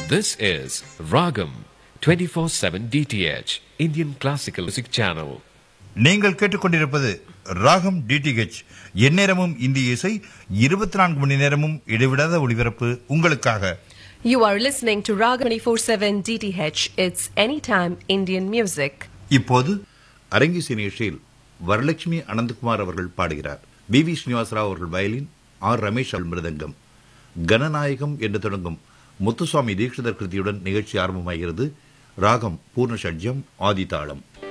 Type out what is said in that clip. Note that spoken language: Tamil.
This is Ragam 24/7 DTH Indian Classical Music Channel. நீங்கள் கேட்டுக்கொண்டிருப்பது ராகம் டிடிஹெச் எந்நேரமும் இந்திய இசை இருபத்தி நான்கு மணி நேரமும் இடைவிடாத ஒளிபரப்பு உங்களுக்காக You are listening to Raga 24/7 DTH. It's anytime Indian music. இப்போது அரங்கிசை நிகழ்ச்சியில் வரலட்சுமி அனந்தகுமார் அவர்கள் பாடுகிறார் பி வி ஸ்ரீனிவாசராவ் அவர்கள் வயலின் ஆர் ரமேஷ் அவர்கள் மிருதங்கம் கணநாயகம் என்று தொடங்கும் முத்துசுவாமி தீட்சிதர் கிருதியுடன் நிகழ்ச்சி ஆரம்பமாகிறது ராகம் பூர்ண ஷட்ஜம் ஆதிதாளம்